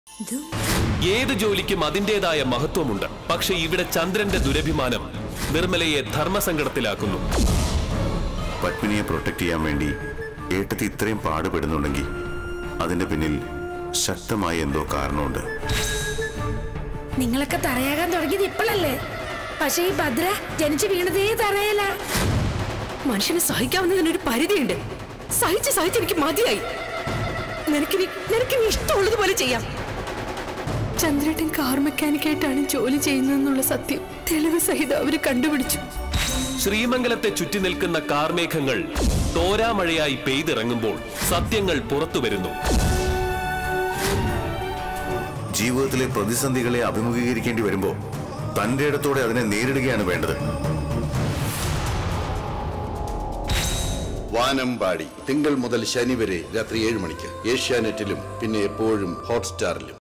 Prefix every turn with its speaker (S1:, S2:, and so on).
S1: ഏത് ജോലിക്കും അതിന്റേതായ മഹത്വമുണ്ട് പക്ഷെ ഇവിടെ ചന്ദ്രന്റെ ദുരഭിമാനം നിർമ്മലയെ ധർമ്മസങ്കടത്തിലാക്കുന്നു
S2: പത്മിനിയെ പ്രൊട്ടക്ട് ചെയ്യാൻ വേണ്ടി ഏട്ടത്തി ഇത്രയും പാടുപെടുന്നുണ്ടെങ്കിൽ അതിന്റെ പിന്നിൽ ശക്തമായ എന്തോ കാരണമുണ്ട്
S3: നിങ്ങളൊക്കെ തറയാകാൻ തുടങ്ങിയത് ഇപ്പോഴല്ലേ പക്ഷേ ഈ ഭദ്ര ജനിച്ചു വീണതേ തറയല
S4: മനുഷ്യന് സഹിക്കാവുന്നതിനൊരു പരിധിയുണ്ട് സഹിച്ച് സഹിച്ച് എനിക്ക് മതിയായി നിനക്കിനി നിനക്കിനി ഇഷ്ടമുള്ളതുപോലെ ചെയ്യാം ചന്ദ്രേട്ടൻ കാർ മെക്കാനിക്കായിട്ടാണ് ജോലി ചെയ്യുന്നതെന്നുള്ള സത്യം തെളിവ് സഹിതം അവര് കണ്ടുപിടിച്ചു
S1: ശ്രീമംഗലത്തെ ചുറ്റി നിൽക്കുന്ന കാർമേഘങ്ങൾ തോരാമഴയായി പെയ്തിറങ്ങുമ്പോൾ സത്യങ്ങൾ പുറത്തുവരുന്നു
S2: ജീവിതത്തിലെ പ്രതിസന്ധികളെ അഭിമുഖീകരിക്കേണ്ടി വരുമ്പോൾ തന്റെ ഇടത്തോടെ അതിനെ നേരിടുകയാണ് വേണ്ടത്
S5: വാനമ്പാടി തിങ്കൾ മുതൽ ശനി വരെ രാത്രി ഏഴ് മണിക്ക് ഏഷ്യാനെറ്റിലും പിന്നെ എപ്പോഴും ഹോട്ട്സ്റ്റാറിലും